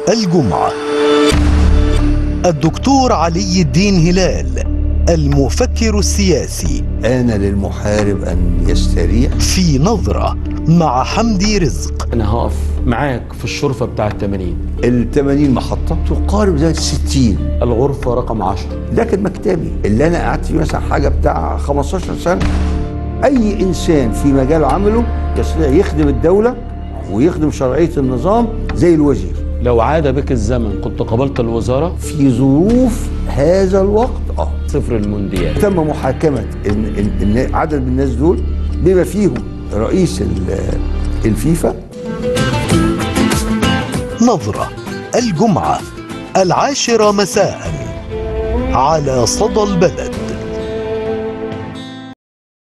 الجمعة الدكتور علي الدين هلال المفكر السياسي آن للمحارب أن يستريح في نظرة مع حمدي رزق انا هقف معاك في الشرفه بتاع ال 80 ال 80 محطة تقارب ذات 60 الغرفه رقم 10 ده كان مكتبي اللي أنا قعدت فيه مثلا حاجة بتاع 15 سنة أي إنسان في مجال عمله يستطيع يخدم الدولة ويخدم شرعية النظام زي الوزير لو عاد بك الزمن كنت قبلت الوزاره في ظروف هذا الوقت اه صفر المونديال تم محاكمة إن إن إن عدد من الناس دول بما فيهم رئيس ال- الفيفا نظرة الجمعة العاشرة مساء على صدى البلد